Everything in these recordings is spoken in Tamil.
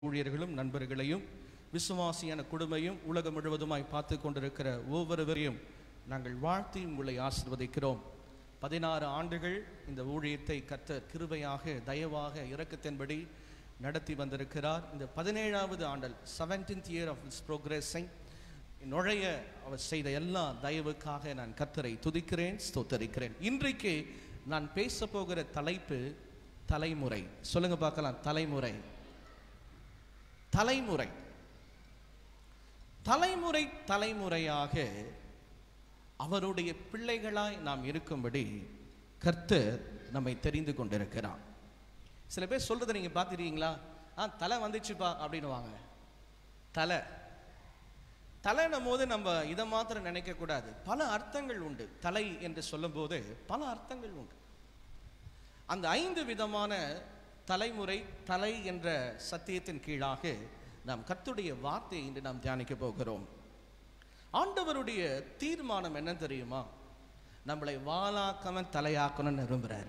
ஊழியர்களும் நண்பர்களையும் விசுவாசியான குடும்பையும் உலகம் முழுவதுமாய் பார்த்து கொண்டிருக்கிற ஒவ்வொருவரையும் நாங்கள் வாழ்த்தி உங்களை ஆசிர்வதிக்கிறோம் பதினாறு ஆண்டுகள் இந்த ஊழியத்தை கர்த்தர் கிருபையாக தயவாக இரக்கத்தின்படி நடத்தி வந்திருக்கிறார் இந்த பதினேழாவது ஆண்டல் seventeenth year of is progressing நுழைய அவர் செய்த எல்லா தயவுக்காக நான் கர்த்தரை துதிக்கிறேன் ஸ்தோத்தரிக்கிறேன் இன்றைக்கு நான் பேச போகிற தலைப்பு தலைமுறை சொல்லுங்க பார்க்கலாம் தலைமுறை தலைமுறை தலைமுறை தலைமுறையாக அவருடைய பிள்ளைகளாய் நாம் இருக்கும்படி கர்த்தர் நம்மை தெரிந்து கொண்டிருக்கிறார் சில பேர் சொல்றதை நீங்க பார்த்துருக்கீங்களா ஆ தலை வந்துச்சுப்பா அப்படின்னுவாங்க தலை தலைன்னும் போது நம்ம இதை மாத்திரம் நினைக்க கூடாது பல அர்த்தங்கள் உண்டு தலை என்று சொல்லும்போது பல அர்த்தங்கள் உண்டு அந்த ஐந்து விதமான தலைமுறை தலை என்ற சத்தியத்தின் கீழாக நாம் கர்த்தருடைய வார்த்தையை இன்று நாம் தியானிக்க போகிறோம் ஆண்டவருடைய தீர்மானம் என்ன தெரியுமா நம்மளை வாலாக்காம தலையாக்கணும்னு விரும்புறாரு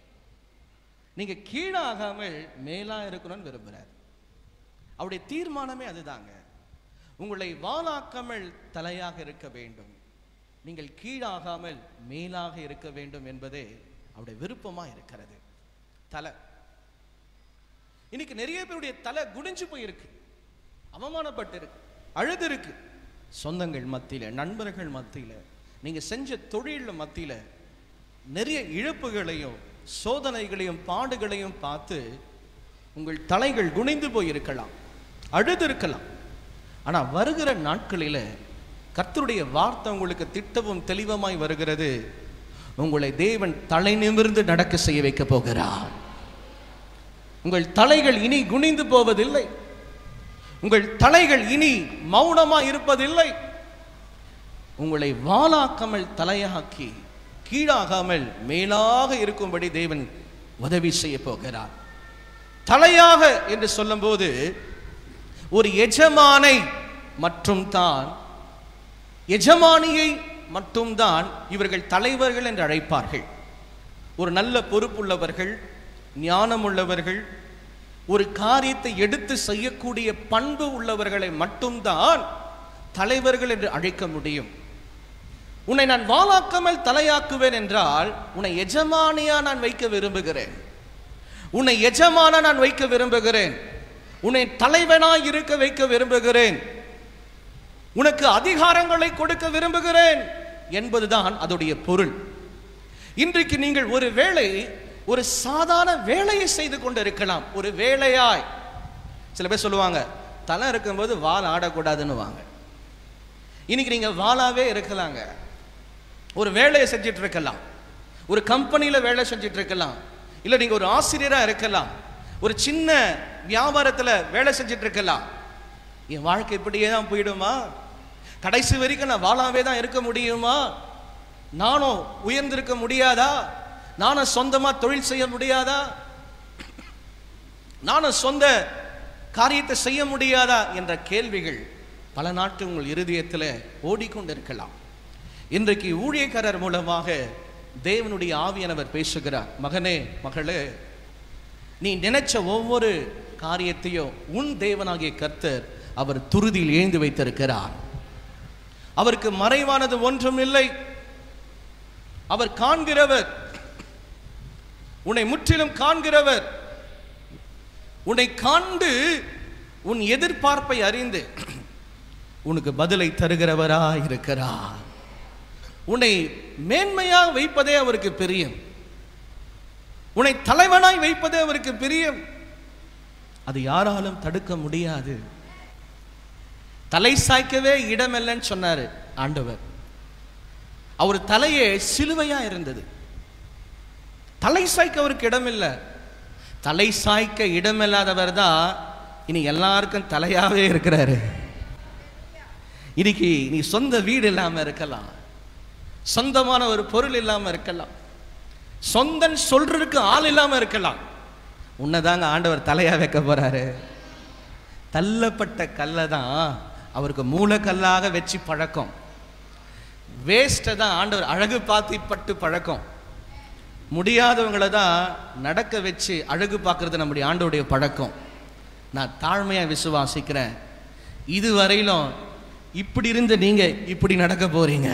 நீங்க கீழாகாமல் மேலா இருக்கணும்னு விரும்புறார் அவருடைய தீர்மானமே அதுதாங்க உங்களை வாலாக்காமல் தலையாக இருக்க வேண்டும் நீங்கள் கீழாகாமல் மேலாக இருக்க வேண்டும் என்பதே அவருடைய விருப்பமா இருக்கிறது தலை இன்னைக்கு நிறைய பேருடைய தலை குனிஞ்சு போயிருக்கு அவமானப்பட்டு இருக்கு அழுது இருக்கு சொந்தங்கள் மத்தியில நண்பர்கள் மத்தியில நீங்க செஞ்ச தொழில் மத்தியில நிறைய இழப்புகளையும் சோதனைகளையும் பாடுகளையும் பார்த்து உங்கள் தலைகள் குனிந்து போயிருக்கலாம் அழுது இருக்கலாம் ஆனா வருகிற நாட்களில கர்த்தருடைய வார்த்தை உங்களுக்கு திட்டவும் தெளிவமாய் வருகிறது உங்களை தேவன் தலை நிமிர்ந்து நடக்க செய்ய வைக்க போகிறார் உங்கள் தலைகள் இனி குனிந்து போவதில்லை உங்கள் தலைகள் இனி மௌனமா இருப்பதில்லை உங்களை வாலாக்காமல் தலையாக்கி கீழாகாமல் மேலாக இருக்கும்படி தேவன் உதவி செய்ய போகிறார் தலையாக என்று சொல்லும்போது ஒரு எஜமானை மற்றும் தான் எஜமானியை மட்டும்தான் இவர்கள் தலைவர்கள் என்று அழைப்பார்கள் ஒரு நல்ல பொறுப்புள்ளவர்கள் ஞானமுள்ளவர்கள் ஒரு காரியத்தை எடுத்து செய்யக்கூடிய பண்பு உள்ளவர்களை மட்டும்தான் தலைவர்கள் என்று அழைக்க முடியும் உன்னை நான் வாலாக்காமல் தலையாக்குவேன் என்றால் உன்னை எஜமானியா நான் வைக்க விரும்புகிறேன் உன்னை எஜமானா நான் வைக்க விரும்புகிறேன் உன்னை தலைவனாய் இருக்க வைக்க விரும்புகிறேன் உனக்கு அதிகாரங்களை கொடுக்க விரும்புகிறேன் என்பதுதான் அதோடைய பொருள் இன்றைக்கு நீங்கள் ஒரு வேளை ஒரு சாதாரண வேலையை செய்து கொண்டிருக்கலாம் ஒரு வேலையாய் சில பேர் சொல்லுவாங்க தலை இருக்கும்போது வால் ஆடக்கூடாதுன்னு வாங்க இன்னைக்கு நீங்க வாளாவே இருக்கலாங்க ஒரு வேலையை செஞ்சுட்டு இருக்கலாம் ஒரு கம்பெனியில வேலை செஞ்சுட்டு இருக்கலாம் இல்ல நீங்க ஒரு ஆசிரியரா இருக்கலாம் ஒரு சின்ன வியாபாரத்துல வேலை செஞ்சுட்டு இருக்கலாம் என் வாழ்க்கை இப்படியே தான் போயிடுமா கடைசி வரைக்கும் நான் வாழாவே தான் இருக்க முடியுமா நானும் உயர்ந்திருக்க முடியாதா நானும் சொந்தமா தொழில் செய்ய முடியாதா நானும் சொந்த காரியத்தை செய்ய முடியாதா என்ற கேள்விகள் பல நாட்டு உங்கள் இருதயத்தில் ஓடிக்கொண்டிருக்கலாம் இன்றைக்கு ஊழியக்காரர் மூலமாக தேவனுடைய ஆவியானவர் பேசுகிறார் மகனே மகளே நீ நினைச்ச ஒவ்வொரு காரியத்தையும் உன் தேவனாகிய கர்த்தர் அவர் துருதியில் ஏந்து வைத்திருக்கிறார் அவருக்கு மறைவானது ஒன்றும் இல்லை அவர் காண்கிறவர் உன்னை முற்றிலும் காண்கிறவர் உன்னை காண்டு உன் எதிர்பார்ப்பை அறிந்து உனக்கு பதிலை தருகிறவரா இருக்கிறார் உன்னை மேன்மையாக வைப்பதே அவருக்கு பிரியம் உன்னை தலைவனாய் வைப்பதே அவருக்கு பிரியம் அது யாராலும் தடுக்க முடியாது தலை சாய்க்கவே இடமில்லைன்னு சொன்னாரு ஆண்டவர் அவர் தலையே சிலுவையா இருந்தது தலை சாய்க்க அவருக்கு இடமில்லை தலை சாய்க்க இடமில்லாதவர் தான் இனி எல்லாருக்கும் தலையாவே இருக்கிறாரு இன்னைக்கு நீ சொந்த வீடு இல்லாம இருக்கலாம் சொந்தமான ஒரு பொருள் இல்லாம இருக்கலாம் சொந்தன் சொல்றதுக்கு ஆள் இல்லாம இருக்கலாம் உன்னதாங்க ஆண்டவர் தலையா வைக்க போறாரு தள்ளப்பட்ட கல்லை தான் அவருக்கு மூலக்கல்லாக வச்சு பழக்கம் வேஸ்ட்டை தான் ஆண்டவர் அழகு பார்த்து பட்டு பழக்கம் முடியாதவங்களை தான் நடக்க வச்சு அழகு பார்க்கறது நம்முடைய ஆண்டோடைய பழக்கம் நான் தாழ்மையா விசுவாசிக்கிறேன் இதுவரையிலும் இப்படி இருந்த நீங்க இப்படி நடக்க போறீங்க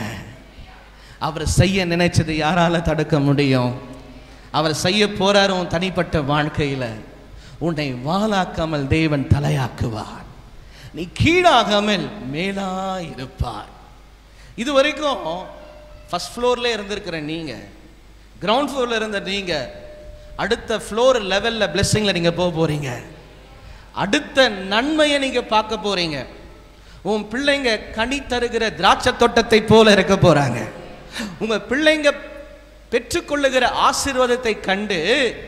அவர் செய்ய நினைச்சது யாரால தடுக்க முடியும் அவர் செய்ய போறாரு உன் தனிப்பட்ட வாழ்க்கையில உன்னை வாலாக்காமல் தேவன் தலையாக்குவார் நீ கீழாகாமல் மேலா இருப்பார் இது வரைக்கும் ஃபர்ஸ்ட் ஃப்ளோர்ல இருந்திருக்கிற நீங்க கிரவுண்ட் ஃப்ளோர்ல இருந்த நீங்க அடுத்த ஃப்ளோர் லெவல்ல பிளெஸ்ஸிங்ல நீங்க போக போறீங்க அடுத்த நன்மையை நீங்க பார்க்க போறீங்க உன் பிள்ளைங்க கனி தருகிற திராட்சை தோட்டத்தை போல இருக்க போறாங்க உங்க பிள்ளைங்க பெற்றுக்கொள்ளுகிற ஆசீர்வாதத்தை கண்டு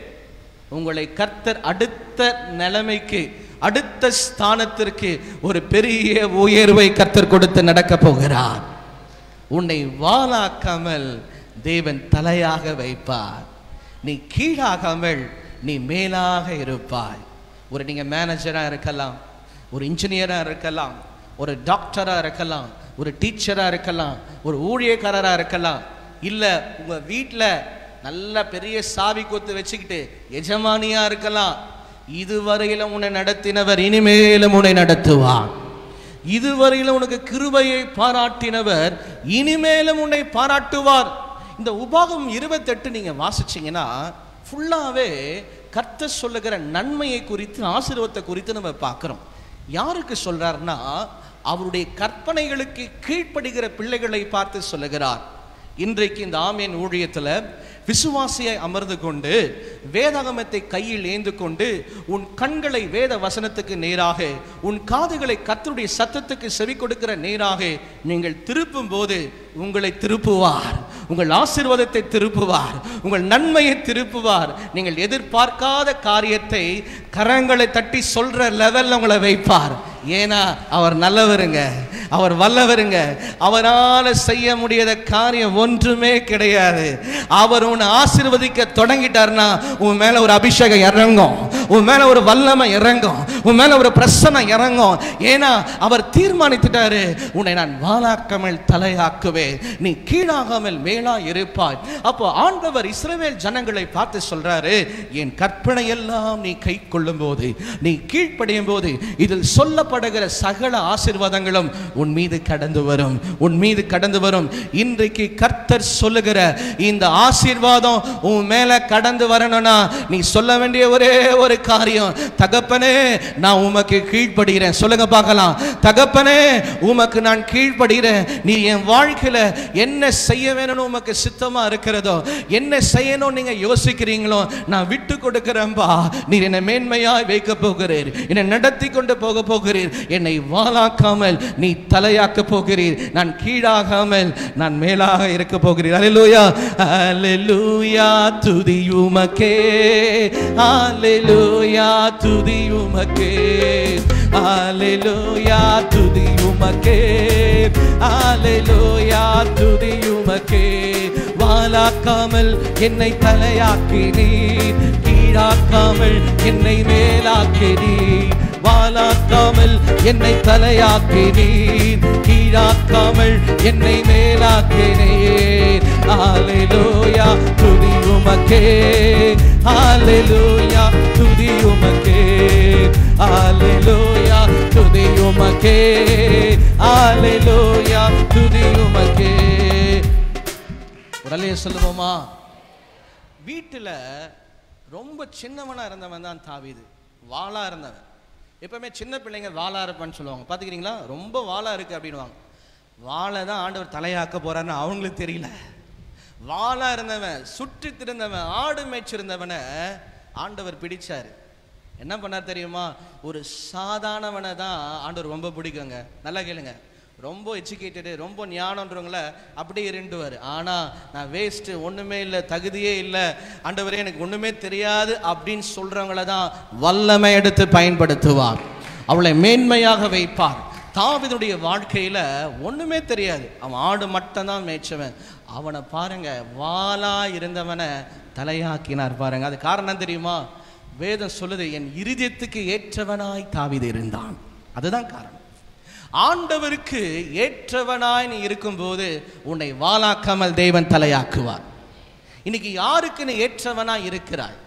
உங்களை கர்த்தர் அடுத்த நிலைமைக்கு அடுத்த ஸ்தானத்திற்கு ஒரு பெரிய உயர்வை கர்த்தர் கொடுத்து நடக்க போகிறார் உன்னை வாலாக்காமல் தேவன் தலையாக வைப்பார் நீ கீழாகாமல் நீ மேலாக இருப்பாய் ஒரு நீங்க மேனேஜரா இருக்கலாம் ஒரு இன்ஜினியரா இருக்கலாம் ஒரு டாக்டரா இருக்கலாம் ஒரு டீச்சரா இருக்கலாம் ஒரு ஊழியக்காரரா இருக்கலாம் இல்ல உங்க வீட்ல நல்ல பெரிய சாவி கொத்து வச்சுக்கிட்டு எஜமானியா இருக்கலாம் இதுவரையிலும் உன்னை நடத்தினவர் இனிமேலும் உன்னை நடத்துவார் இதுவரையிலும் உனக்கு கிருபையை பாராட்டினவர் இனிமேலும் உன்னை பாராட்டுவார் இந்த உபாகம் இருபத்தெட்டு நீங்க வாசிச்சீங்கன்னா ஃபுல்லாவே கர்த்தர் சொல்லுகிற நன்மையை குறித்து ஆசீர்வாதத்தை குறித்து நம்ம பார்க்கிறோம் யாருக்கு சொல்றாருன்னா அவருடைய கற்பனைகளுக்கு கீழ்ப்படுகிற பிள்ளைகளை பார்த்து சொல்லுகிறார் இன்றைக்கு இந்த ஆமேன் ஊழியத்துல விசுவாசியை அமர்ந்து கொண்டு வேதாகமத்தை கையில் ஏந்து கொண்டு உன் கண்களை வேத வசனத்துக்கு நேராக உன் காதுகளை கர்த்தருடைய சத்தத்துக்கு செவி கொடுக்கிற நேராக நீங்கள் திருப்பும் போது உங்களை திருப்புவார் உங்கள் ஆசீர்வாதத்தை திருப்புவார் உங்கள் நன்மையை திருப்புவார் நீங்கள் எதிர்பார்க்காத காரியத்தை கரங்களை தட்டி சொல்ற லெவல்ல உங்களை வைப்பார் ஏன்னா அவர் நல்லவருங்க அவர் வல்லவருங்க அவரால் செய்ய முடியாத காரியம் ஒன்றுமே கிடையாது அவர் உன்னை ஆசீர்வதிக்க தொடங்கிட்டார்னா உன் மேல ஒரு அபிஷேகம் இறங்கும் உன் மேல ஒரு வல்லமை இறங்கும் உன் மேல ஒரு பிரசனை இறங்கும் ஏன்னா அவர் தீர்மானித்துட்டாரு உன்னை நான் வாலாக்காமல் தலையாக்குவேன் நீ கீழாகாமல் மேலா இருப்பாய் அப்போ ஆண்டவர் இஸ்ரவேல் ஜனங்களை பார்த்து சொல்றாரு என் கற்பனை எல்லாம் நீ கை கொள்ளும் போது நீ கீழ்ப்படியும் போது இதில் சொல்லப்படுகிற சகல ஆசீர்வாதங்களும் உன் மீது கடந்து வரும் உன் மீது கடந்து வரும் இன்றைக்கு கர்த்தர் சொல்லுகிற இந்த ஆசீர்வாதம் உன் மேல கடந்து வரணும்னா நீ சொல்ல வேண்டிய ஒரே ஒரு காரியம் தகப்பனே நான் உமக்கு கீழ்ப்படுகிறேன் சொல்லுங்க பார்க்கலாம் தகப்பனே உமக்கு நான் கீழ்ப்படுகிறேன் நீ என் வாழ்க்கையில என்ன செய்ய வேணும்னு உமக்கு சித்தமா இருக்கிறதோ என்ன செய்யணும் நீங்க யோசிக்கிறீங்களோ நான் விட்டு கொடுக்கிறேன்பா நீர் என்னை மேன்மையாய் வைக்க போகிறீர் என்னை நடத்தி கொண்டு போக போகிறீர் என்னை வாலாக்காமல் நீ தலையாக்க போகிறீர் நான் கீழாகாமல் நான் மேலாக இருக்க போகிறீர் அல்லேலூயா அல்லேலூயா துதி உமக்கே அல்லேலூயா துதி உமக்கே அல்லேலூயா துதி உமக்கே அல்லேலூயா துதி உமக்கே வாலாக்காமல் என்னை தலையாக்கினீர் கீழாக்காமல் என்னை மேலாக்கினீர் வாலாக்காமல் என்னை தலையாக்கினீர் கீழாக்காமல் என்னை மேலாக்கினீர் ஆலேலூயா துதி உமக்கே ஆலேலூயா துதி உமக்கே ஆலேலூயா துதி உமக்கே ஆலேலூயா துதி உமக்கே உடலே சொல்லுவோமா வீட்டில் ரொம்ப சின்னவனா இருந்தவன் தான் தாவீது வாளா இருந்தவன் எப்பவுமே சின்ன பிள்ளைங்க வாளா இருப்பான்னு சொல்லுவாங்க பார்த்துக்கிறீங்களா ரொம்ப வாளா இருக்கு அப்படின்னுவாங்க வாளை தான் ஆண்டவர் தலையாக்க போறாருன்னு அவங்களுக்கு தெரியல வாளா இருந்தவன் சுற்றி திரிந்தவன் ஆடு மேய்ச்சிருந்தவனை ஆண்டவர் பிடிச்சாரு என்ன பண்ணார் தெரியுமா ஒரு சாதாரணவனை தான் ஆண்டவர் ரொம்ப பிடிக்குங்க நல்லா கேளுங்க ரொம்ப எஜுகேட்டடு ரொம்ப ஞானன்றவங்கள அப்படியே இருண்டுவார் ஆனால் நான் வேஸ்ட்டு ஒன்றுமே இல்லை தகுதியே இல்லை ஆண்டவரே எனக்கு ஒன்றுமே தெரியாது அப்படின்னு சொல்கிறவங்கள தான் வல்லமை எடுத்து பயன்படுத்துவார் அவளை மேன்மையாக வைப்பார் தாவிதுடைய வாழ்க்கையில் ஒன்றுமே தெரியாது அவன் ஆடு மட்டும்தான் மேய்ச்சவன் அவனை பாருங்க வாளா இருந்தவனை தலையாக்கினார் பாருங்க அது காரணம் தெரியுமா வேதம் சொல்லுது என் இருதயத்துக்கு ஏற்றவனாய் தாவிது இருந்தான் அதுதான் காரணம் ஆண்டவருக்கு ஏற்றவனாய் நீ இருக்கும்போது உன்னை வாலாக்காமல் தேவன் தலையாக்குவார் இன்னைக்கு யாருக்கு நீ ஏற்றவனாய் இருக்கிறாய்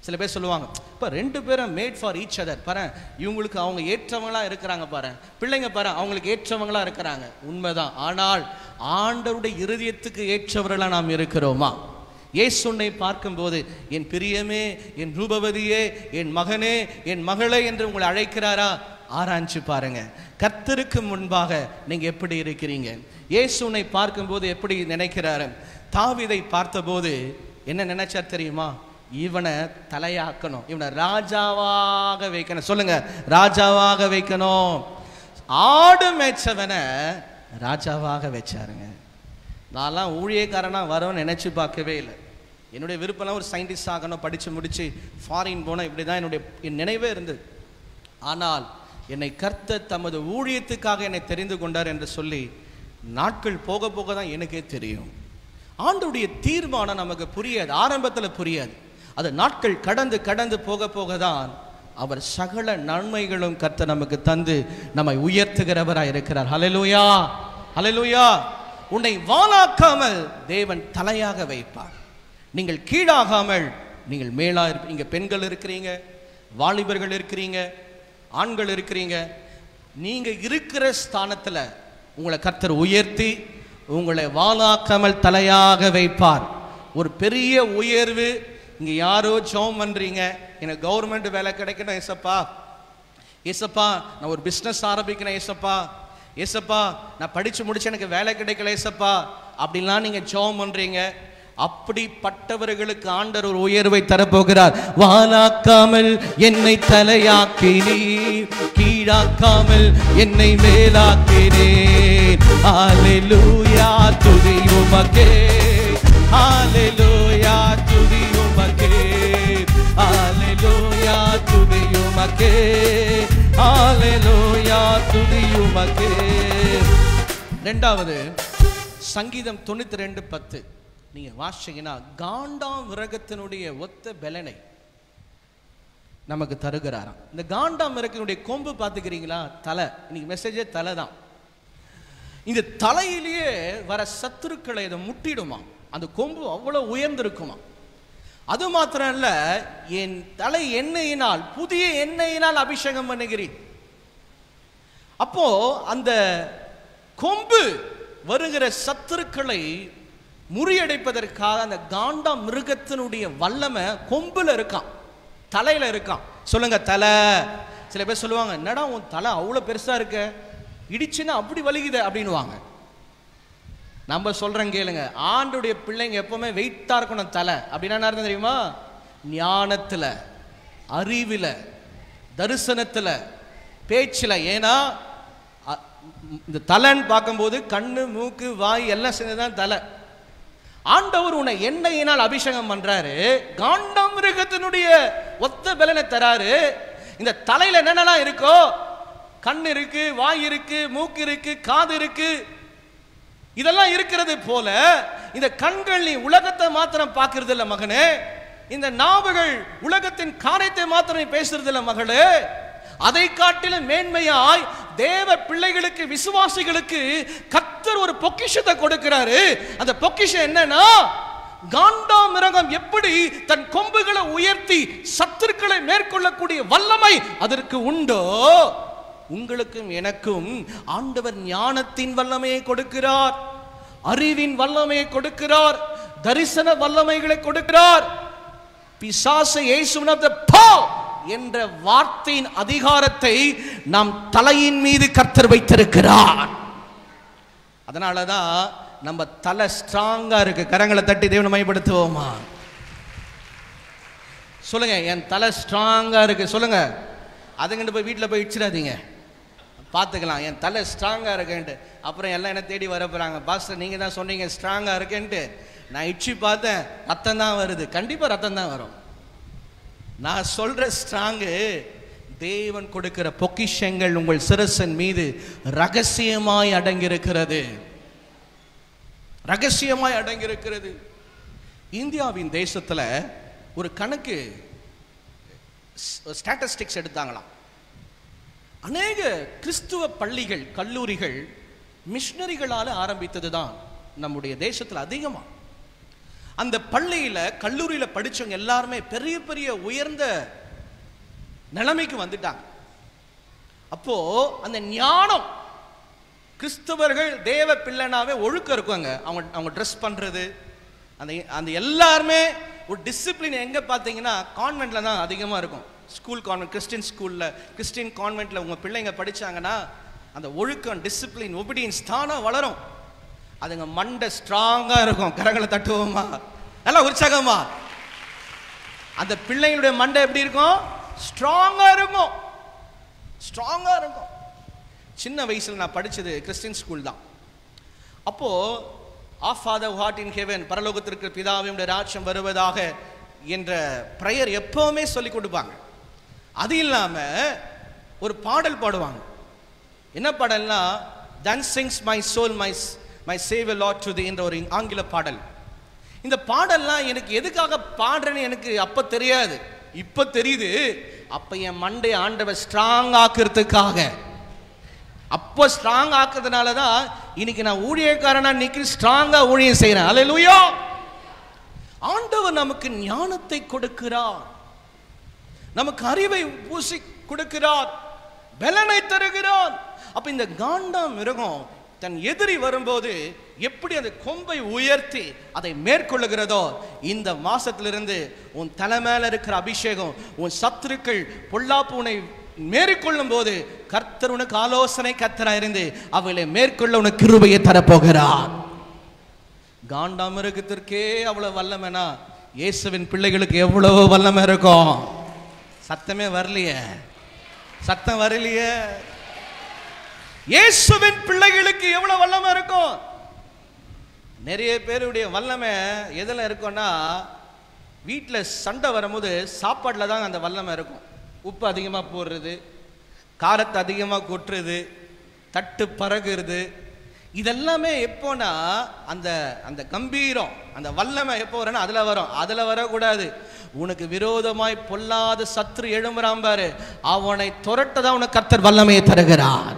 சில பேர் சொல்லுவாங்க இப்போ ரெண்டு பேரும் மேட் ஃபார் ஈச் அதர் பாரு இவங்களுக்கு அவங்க ஏற்றவங்களா இருக்கிறாங்க பாரு பிள்ளைங்க பாரு அவங்களுக்கு ஏற்றவங்களா இருக்கிறாங்க உண்மைதான் ஆனால் ஆண்டவருடைய இருதயத்துக்கு ஏற்றவர்களா நாம் இருக்கிறோமா இயேசுனை பார்க்கும்போது என் பிரியமே என் ரூபவதியே என் மகனே என் மகளே என்று உங்களை அழைக்கிறாரா ஆராய்ஞ்சு பாருங்க கர்த்தருக்கு முன்பாக நீங்க எப்படி இருக்கிறீங்க இயேசுனை பார்க்கும்போது எப்படி நினைக்கிறாரு தாவீதை பார்த்தபோது என்ன நினைச்சார் தெரியுமா இவனை தலையாக்கணும் இவனை ராஜாவாக வைக்கணும் சொல்லுங்க ராஜாவாக வைக்கணும் ஆடு மேய்ச்சவனை ராஜாவாக வச்சாருங்க நான்லாம் ஊழியக்காரனா வரோன்னு நினைச்சு பார்க்கவே இல்லை என்னுடைய விருப்பம்லாம் ஒரு சயின்டிஸ்ட் ஆகணும் படித்து முடித்து ஃபாரின் போனால் இப்படி தான் என்னுடைய என் நினைவே இருந்தது ஆனால் என்னை கர்த்தர் தமது ஊழியத்துக்காக என்னை தெரிந்து கொண்டார் என்று சொல்லி நாட்கள் போக போக தான் எனக்கே தெரியும் ஆண்டுடைய தீர்மானம் நமக்கு புரியாது ஆரம்பத்தில் புரியாது அது நாட்கள் கடந்து கடந்து போக போக தான் அவர் சகல நன்மைகளும் கர்த்தர் நமக்கு தந்து நம்மை உயர்த்துகிறவராய் இருக்கிறார் ஹalleluya ஹalleluya உன்னை வாளாக்காமல் தேவன் தலையாக வைப்பார் நீங்கள் கீழாகாமல் நீங்கள் மேலா இருப்ப இங்க பெண்கள் இருக்கிறீங்க வாலிபர்கள் இருக்கிறீங்க ஆண்கள் இருக்கிறீங்க நீங்க இருக்கிற ஸ்தானத்துல உங்களை கர்த்தர் உயர்த்தி உங்களை வாளாக்காமல் தலையாக வைப்பார் ஒரு பெரிய உயர்வு இங்க யாரோ ஜோம் பண்றீங்க எனக்கு கவர்மெண்ட் வேலை கிடைக்கணும் ஏசப்பா ஏசப்பா நான் ஒரு பிஸ்னஸ் ஆரம்பிக்கிறேன் ஏசப்பா ஏசப்பா நான் படிச்சு முடிச்சு எனக்கு வேலை கிடைக்கல ஏசப்பா அப்படின்லாம் நீங்க ஜெபம் பண்றீங்க அப்படிப்பட்டவர்களுக்கு ஆண்டர் ஒரு உயர்வை தரப்போகிறார் வாலாக்காமல் என்னை தலையாக்கினீ கீழாக்காமல் என்னை மேலாக்கினேன் ஹalleluya துதி உமக்கே ஹalleluya துதி உமக்கே ஹalleluya துதி உமக்கே ஹalleluya துதி உமக்கே ரெண்டாவது சங்கீதம் தொண்ணூத்தி ரெண்டு பத்து நீங்க வாசிச்சீங்கன்னா காண்டாம் விரகத்தினுடைய ஒத்த பலனை நமக்கு தருகிறாராம் இந்த காண்டாம் விரகத்தினுடைய கொம்பு பார்த்துக்கிறீங்களா தலை இன்னைக்கு மெசேஜே தலை தான் இந்த தலையிலேயே வர சத்துருக்களை இதை முட்டிடுமா அந்த கொம்பு அவ்வளவு உயர்ந்திருக்குமா அது மாத்திரம் இல்ல என் தலை எண்ணெயினால் புதிய எண்ணெயினால் அபிஷேகம் பண்ணுகிறேன் அப்போ அந்த கொம்பு வருகிற சத்துருக்களை முறியடைப்பதற்காக அந்த காண்டா மிருகத்தினுடைய வல்லமை கொம்புல இருக்கான் தலையில இருக்கான் சொல்லுங்க தலை சில பேர் சொல்லுவாங்க என்னடா உன் தலை அவ்வளோ பெருசா இருக்க இடிச்சுன்னா அப்படி வலிக்குது அப்படின்னுவாங்க நம்ம சொல்றோம் கேளுங்க ஆண்டுடைய பிள்ளைங்க எப்பவுமே வெயிட்டா இருக்கணும் தலை அப்படின்னா என்ன அர்த்தம் தெரியுமா ஞானத்துல அறிவுல தரிசனத்துல பேச்சுல ஏன்னா அ- இந்த தலைன்னு பார்க்கும்போது கண்ணு மூக்கு வாய் எல்லாம் சேர்ந்துதான் தலை ஆண்டவர் உன்னை எண்ணெயினால் அபிஷேகம் பண்றாரு காண்டம் மிருகத்தினுடைய ஒத்த பலனை தராரு இந்த தலையில என்னென்னலாம் இருக்கோ கண் இருக்கு வாய் இருக்கு மூக்கு இருக்கு காது இருக்கு இதெல்லாம் இருக்கிறது போல இந்த கண்கள் நீ உலகத்தை மாத்திரம் பார்க்கிறது இல்ல மகனே இந்த நாவுகள் உலகத்தின் காரியத்தை மாத்திரம் நீ பேசுறது இல்ல மகளே அதை காட்டிலும் மேன்மையாய் தேவ பிள்ளைகளுக்கு விசுவாசிகளுக்கு கர்த்தர் ஒரு பொக்கிஷத்தை கொடுக்கிறாரு அந்த பொக்கிஷம் என்னன்னா காண்டா மிருகம் எப்படி தன் கொம்புகளை உயர்த்தி சத்துருக்களை மேற்கொள்ளக்கூடிய வல்லமை அதற்கு உண்டோ உங்களுக்கும் எனக்கும் ஆண்டவர் ஞானத்தின் வல்லமையை கொடுக்கிறார் அறிவின் வல்லமையை கொடுக்கிறார் தரிசன வல்லமைகளை கொடுக்கிறார் பிசாசு இயேசுவின் போ என்ற வார்த்தையின் அதிகாரத்தை நாம் தலையின் மீது கர்த்தர் வைத்திருக்கிறார் அதனாலதான் நம்ம தலை ஸ்ட்ராங்கா இருக்கு கரங்களை தட்டி தேவனை மைப்படுத்துவோமா சொல்லுங்க என் தலை ஸ்ட்ராங்கா இருக்கு சொல்லுங்க அதுங்கிட்டு போய் வீட்டில் போய் இடிச்சிடாதீங்க பார்த்துக்கலாம் என் தலை ஸ்ட்ராங்காக இருக்கேன்ட்டு அப்புறம் எல்லாம் என்ன தேடி வர போகிறாங்க பாஸ்டர் நீங்கள் தான் சொன்னீங்க ஸ்ட்ராங்காக இருக்கேன்ட்டு நான் இச்சி பார்த்தேன் ரத்தம் தான் வருது கண்டிப்பாக ரத்தம் தான் வரும் நான் சொல்ற ஸ்ட்ராங்கு தேவன் கொடுக்கிற பொக்கிஷங்கள் உங்கள் சிரசன் மீது ரகசியமாய் அடங்கியிருக்கிறது ரகசியமாய் அடங்கியிருக்கிறது இந்தியாவின் தேசத்துல ஒரு கணக்கு ஸ்டாட்டிஸ்டிக்ஸ் எடுத்தாங்களாம் அநேக கிறிஸ்துவ பள்ளிகள் கல்லூரிகள் மிஷினரிகளால் ஆரம்பித்தது தான் நம்முடைய தேசத்தில் அதிகமாக அந்த பள்ளியில கல்லூரியில படிச்சவங்க எல்லாருமே பெரிய பெரிய உயர்ந்த நிலைமைக்கு வந்துட்டாங்க அப்போ அந்த ஞானம் கிறிஸ்தவர்கள் தேவ பிள்ளைனாவே ஒழுக்கம் இருக்குங்க அவங்க அவங்க ட்ரெஸ் பண்றது அந்த அந்த எல்லாருமே ஒரு டிசிப்ளின் எங்க பார்த்தீங்கன்னா கான்வென்ட்ல தான் அதிகமா இருக்கும் ஸ்கூல் கான்வென்ட் கிறிஸ்டின் ஸ்கூல்ல கிறிஸ்டின் கான்வென்ட்ல உங்க பிள்ளைங்க படிச்சாங்கன்னா அந்த ஒழுக்கம் டிசிப்ளின் ஒபிடியன்ஸ் தானா வளரும் அதுங்க மண்டை ஸ்ட்ராங்கா இருக்கும் கரங்களை தட்டுவோமா நல்லா உற்சாகமா அந்த பிள்ளைங்களுடைய மண்டை எப்படி இருக்கும் ஸ்ட்ராங்கா இருக்கும் ஸ்ட்ராங்கா இருக்கும் சின்ன வயசுல நான் படிச்சது கிறிஸ்டின் ஸ்கூல் தான் அப்போ of father art in heaven பரலோகத்திற்கு பிதாவினுடைய ராட்சம் வருவதாக என்ற ப்ரேயர் எப்பவுமே சொல்லி கொடுப்பாங்க அது இல்லாம ஒரு பாடல் பாடுவாங்க என்ன பாடல்னா then sings my soul my my saviour God to thee என்ற ஒரு ஆங்கில பாடல் இந்த பாடல்லாம் எனக்கு எதுக்காக பாடுறேன்னு எனக்கு அப்ப தெரியாது இப்ப தெரியுது அப்ப என் மண்டை ஆண்டவர் ஸ்ட்ராங் ஆக்குறதுக்காக அப்போ ஸ்ட்ராங் ஆக்குறதுனால தான் இன்னைக்கு நான் ஊழியக்காரனா நிக்க ஸ்ட்ராங்கா ஊழியம் செய்யறேன் அல்லேலூயா ஆண்டவர் நமக்கு ஞானத்தை கொடுக்கிறார் நமக்கு அறிவை பூசி கொடுக்கிறார் பலனை தருகிறார் அப்ப இந்த காண்டாம் மிருகம் தன் எதிரி வரும்போது எப்படி அந்த கொம்பை உயர்த்தி அதை மேற்கொள்ளுகிறதோ இந்த மாசத்திலிருந்து உன் தலை மேல இருக்கிற அபிஷேகம் உன் சத்துருக்கள் பொல்லாப்பு உன்னை மேற்கொள்ளும் போது கர்த்தர் உனக்கு ஆலோசனை கர்த்தரா இருந்து அவளை மேற்கொள்ள உனக்கு கிருபையை தரப்போகிறார் காண்டாமிருகத்திற்கே அவ்வளவு வல்லமைனா இயேசுவின் பிள்ளைகளுக்கு எவ்வளவு வல்லமை இருக்கும் சத்தமே வரலையே சத்தம் வரலையே இயேசுவின் பிள்ளைகளுக்கு எவ்வளவு வல்லமை இருக்கும் நிறைய பேருடைய வல்லமை எதில் இருக்கும்னா வீட்டில் சண்டை வரும்போது சாப்பாட்டில் தான் அந்த வல்லமை இருக்கும் உப்பு அதிகமாக போடுறது காரத்தை அதிகமாக கொட்டுறது தட்டு பறகுறது இதெல்லாமே எப்போனா அந்த அந்த கம்பீரம் அந்த வல்லமை எப்போ வரும்னா அதில் வரும் அதில் வரக்கூடாது உனக்கு விரோதமாய் பொல்லாத சத்ரு எழும்புறான் பாரு அவனை துரட்ட தான் உனக்கு கர்த்தர் வல்லமையை தருகிறார்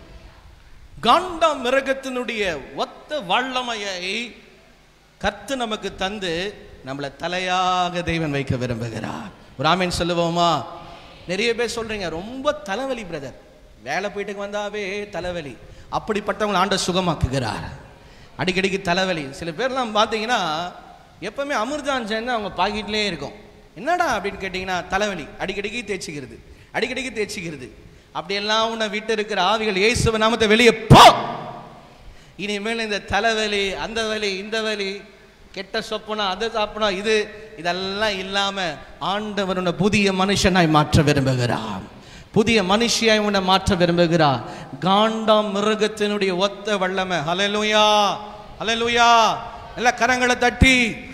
காண்டா மிருகத்தினுடைய ஒத்த வல்லமையை கர்த்து நமக்கு தந்து நம்மளை தலையாக தெய்வன் வைக்க விரும்புகிறார் ஒரு ஆமீன் சொல்லுவோமா நிறைய பேர் சொல்றீங்க ரொம்ப தலைவலி பிரதர் வேலை போயிட்டு வந்தாவே தலைவலி அப்படிப்பட்டவங்களை ஆண்ட சுகமாக்குகிறார் அடிக்கடிக்கு தலைவலி சில பேர்லாம் பார்த்தீங்கன்னா எப்பவுமே அமிர்தாஞ்சன் அவங்க பாக்கெட்லேயே இருக்கும் என்னடா அப்படின்னு கேட்டிங்கன்னா தலைவலி அடிக்கடிக்கு தேய்ச்சிக்கிறது அடிக்கடிக்கு தேய்ச்சிக்கிறது அப்படியெல்லாம் உன்னை விட்டு இருக்கிற ஆவிகள் இயேசுவ நாமத்தை வெளியே போ இனிமேல் இந்த தலைவலி அந்த வலி இந்த வலி கெட்ட சொப்பனா அது சாப்பினா இது இதெல்லாம் இல்லாம ஆண்டவர் உன்னை புதிய மனுஷனாய் மாற்ற விரும்புகிறார் புதிய மனுஷியாய் உன்னை மாற்ற விரும்புகிறார் காண்டாம் மிருகத்தினுடைய ஒத்த வல்லமை ஹalleluya ஹalleluya எல்லா கரங்களை தட்டி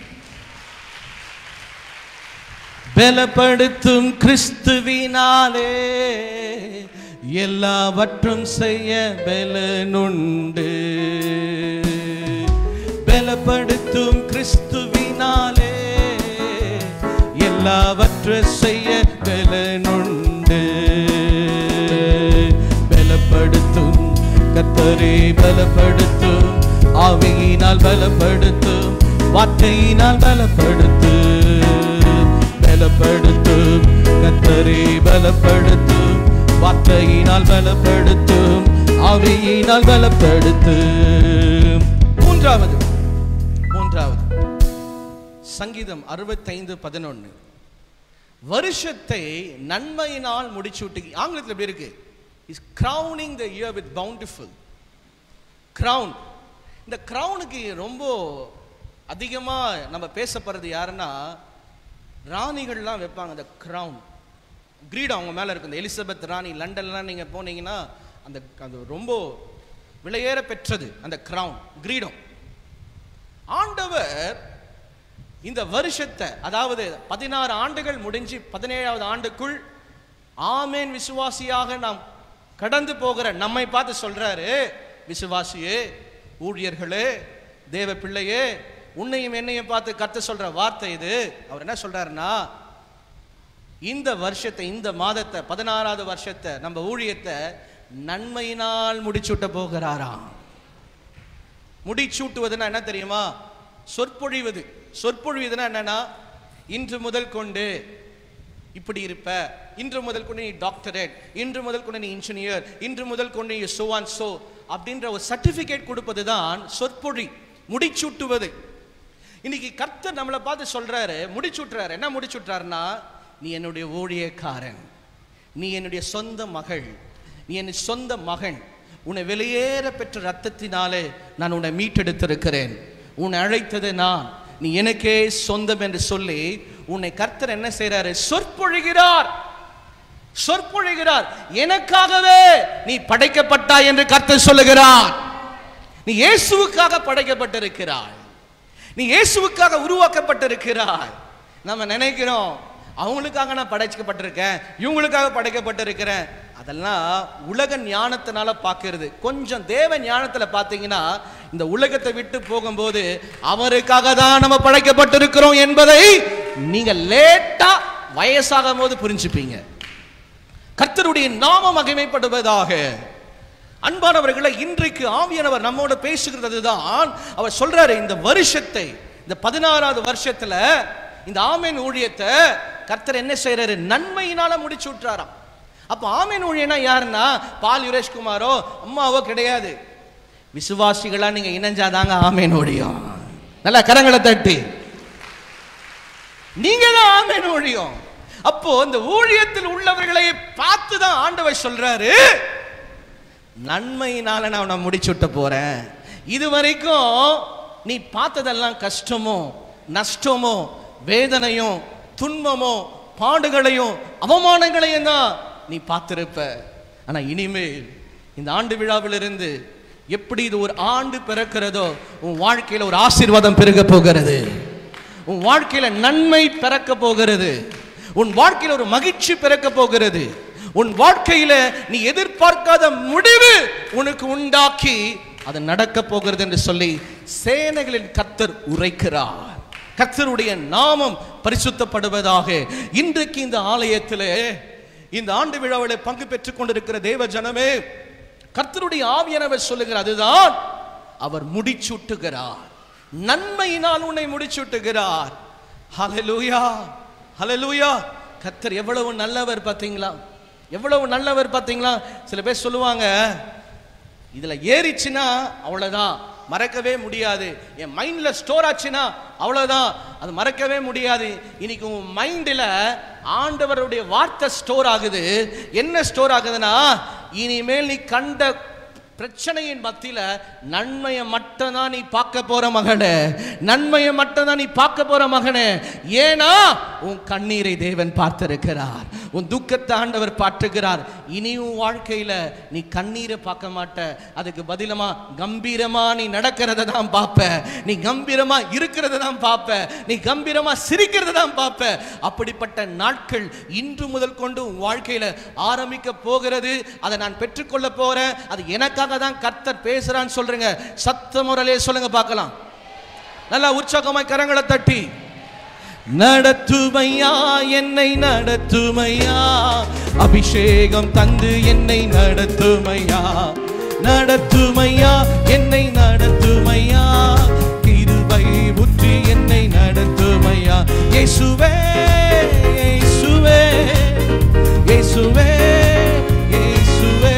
பலப்படுத்தும் கிறிஸ்துவினாலே எல்லாவற்றும் செய்ய பலனுண்டு பலப்படுத்தும் கிறிஸ்துவினாலே எல்லாவற்றும் செய்ய பலனுண்டு பலப்படுத்தும் கத்தரே பலப்படுத்தும் ஆவியினால் பலப்படுத்தும் வார்த்தையினால் பலப்படுத்தும் பலப்படுத்தும் கத்தரே பலப்படுத்தும் வார்த்தையினால் பலப்படுத்தும் ஆவியினால் பலப்படுத்தும் மூன்றாவது மூன்றாவது சங்கீதம் அறுபத்தைந்து பதினொன்னு வருஷத்தை நன்மையினால் முடிச்சுட்டு ஆங்கிலத்தில் எப்படி இருக்கு is crowning the year with bountiful crown இந்த கிரவுனுக்கு ரொம்ப அதிகமாக நம்ம பேசப்படுறது யாருன்னா ராணிகள்லாம் வைப்பாங்க அந்த கிரவுன் கிரீடம் அவங்க மேலே இருக்கும் இந்த எலிசபெத் ராணி லண்டன்லாம் நீங்கள் போனீங்கன்னா அந்த அது ரொம்ப விலையேற பெற்றது அந்த கிரவுன் கிரீடம் ஆண்டவர் இந்த வருஷத்தை அதாவது பதினாறு ஆண்டுகள் முடிஞ்சு பதினேழாவது ஆண்டுக்குள் ஆமேன் விசுவாசியாக நாம் கடந்து போகிற நம்மை பார்த்து சொல்றாரு விசுவாசியே ஊழியர்களே தேவ பிள்ளையே உன்னையும் என்னையும் பார்த்து கத்த சொல்ற வார்த்தை இது அவர் என்ன சொல்றாருன்னா இந்த வருஷத்தை இந்த மாதத்தை பதினாறாவது வருஷத்தை நம்ம ஊழியத்தை நன்மையினால் முடிச்சுட்ட போகிறாராம் முடிச்சூட்டுவதுன்னா என்ன தெரியுமா சொற்பொழிவது சொற்பொழிவதுன்னா என்னன்னா இன்று முதல் கொண்டு இப்படி இருப்ப இன்று முதல் கொண்டு நீ டாக்டரேட் இன்று முதல் கொண்டு நீ இன்ஜினியர் இன்று முதல் கொண்டு நீ சோ அண்ட் சோ அப்படின்ற ஒரு சர்டிபிகேட் கொடுப்பது தான் சொற்பொழி முடிச்சூட்டுவது இன்னைக்கு கர்த்தர் நம்மளை பார்த்து சொல்றாரு முடிச்சுட்றாரு என்ன முடிச்சுட்றாருன்னா நீ என்னுடைய ஊழியக்காரன் நீ என்னுடைய சொந்த மகள் நீ என் சொந்த மகன் உன்னை வெளியேற பெற்ற ரத்தத்தினாலே நான் உன்னை மீட்டெடுத்திருக்கிறேன் உன்னை அழைத்தது நான் நீ எனக்கே சொந்தம் என்று சொல்லி உன்னை கர்த்தர் என்ன செய்றாரு சொற்பொழிகிறார் சொற்பொழிகிறார் எனக்காகவே நீ படைக்கப்பட்டாய் என்று கர்த்தர் சொல்லுகிறார் நீ இயேசுவுக்காக படைக்கப்பட்டிருக்கிறாய் நீ இயேசுவுக்காக உருவாக்கப்பட்டிருக்கிறாய் நம்ம நினைக்கிறோம் அவங்களுக்காக நான் படைக்கப்பட்டிருக்கேன் இவங்களுக்காக படைக்கப்பட்டிருக்கிறேன் அதெல்லாம் உலக ஞானத்தினால பார்க்கிறது கொஞ்சம் தேவ ஞானத்துல பார்த்தீங்கன்னா இந்த உலகத்தை விட்டு போகும்போது அவருக்காக தான் நம்ம படைக்கப்பட்டிருக்கிறோம் என்பதை நீங்க லேட்டா வயசாகும் போது புரிஞ்சுப்பீங்க கர்த்தருடைய நாமம் மகிமைப்படுவதாக அன்பானவர்களை இன்றைக்கு ஆவியானவர் நம்மோட பேசுகிறது தான் அவர் சொல்றாரு இந்த வருஷத்தை இந்த பதினாறாவது வருஷத்துல இந்த ஆமேன் ஊழியத்தை கர்த்தர் என்ன செய்யறாரு நன்மையினால முடிச்சு விட்டுறாராம் அப்ப ஆமேன் ஊழியனா யாருன்னா பால் யுரேஷ்குமாரோ அம்மாவோ கிடையாது விசுவாசிகளா நீங்க இணைஞ்சாதாங்க ஆமேன் ஊழியம் நல்லா கரங்களை தட்டி நீங்க தான் ஆமேன் ஊழியம் அப்போ இந்த ஊழியத்தில் உள்ளவர்களை பார்த்து தான் ஆண்டவர் சொல்றாரு நன்மையினால நான் உன்னை முடிச்சுட்ட போறேன் இது வரைக்கும் நீ பார்த்ததெல்லாம் கஷ்டமோ நஷ்டமோ வேதனையும் துன்பமோ பாடுகளையும் அவமானங்களையும் தான் நீ பார்த்திருப்ப ஆனா இனிமேல் இந்த ஆண்டு விழாவிலிருந்து எப்படி இது ஒரு ஆண்டு பிறக்கிறதோ உன் வாழ்க்கையில ஒரு ஆசீர்வாதம் பெருக போகிறது உன் வாழ்க்கையில நன்மை பிறக்க போகிறது உன் வாழ்க்கையில ஒரு மகிழ்ச்சி பிறக்க போகிறது உன் வாழ்க்கையில நீ எதிர்பார்க்காத முடிவு உனக்கு உண்டாக்கி அது நடக்க போகிறது என்று சொல்லி சேனைகளின் கர்த்தர் உரைக்கிறார் கர்த்தருடைய நாமம் பரிசுத்தப்படுவதாக இன்றைக்கு இந்த ஆலயத்திலே இந்த ஆண்டு விழாவிலே பங்கு பெற்றுக் கொண்டிருக்கிற தேவ ஜனமே கர்த்தருடைய ஆவியானவர் சொல்லுகிற அதுதான் அவர் முடிச்சூட்டுகிறார் நன்மையினால் உன்னை முடிச்சூட்டுகிறார் ஹalleluya ஹalleluya கர்த்தர் எவ்வளவு நல்லவர் பாத்தீங்களா எவ்வளவு நல்லவர் பாத்தீங்களா சில பேர் சொல்லுவாங்க இதுல ஏறிச்சுன்னா அவ்வளவுதான் மறக்கவே முடியாது என் மைண்ட்ல ஸ்டோர் ஆச்சுன்னா அவ்வளவுதான் அது மறக்கவே முடியாது இன்னைக்கு உன் மைண்டில் ஆண்டவருடைய வார்த்தை ஸ்டோர் ஆகுது என்ன ஸ்டோர் ஆகுதுன்னா இனிமேல் நீ கண்ட பிரச்சனையின் மத்தியில நன்மையை மட்டும்தான் நீ பார்க்க போற மகனே நன்மையை மட்டும்தான் நீ பார்க்க போற மகனே ஏனா உன் கண்ணீரை தேவன் பார்த்திருக்கிறார் உன் துக்கத்தை ஆண்டவர் பார்த்துக்கிறார் இனி உன் வாழ்க்கையில நீ கண்ணீரை பார்க்க மாட்ட அதுக்கு பதிலமா கம்பீரமா நீ நடக்கிறத தான் பார்ப்ப நீ கம்பீரமா இருக்கிறத தான் பார்ப்ப நீ கம்பீரமா சிரிக்கிறத தான் பார்ப்ப அப்படிப்பட்ட நாட்கள் இன்று முதல் கொண்டு உன் வாழ்க்கையில ஆரம்பிக்க போகிறது அதை நான் பெற்றுக்கொள்ள போறேன் அது எனக்காக தான் கர்த்தர் பேசுறான்னு சொல்றீங்க சத்த முறையிலே சொல்லுங்க பார்க்கலாம் நல்லா உற்சாகமாய் கரங்களை தட்டி நடத்துமையா என்னை நடத்துமையா அபிஷேகம் தந்து என்னை நடத்துமையா நடத்துமையா என்னை நடத்துமையா கிருபை புற்றி என்னை நடத்துமையா இயேசுவே இயேசுவே இயேசுவே இயேசுவே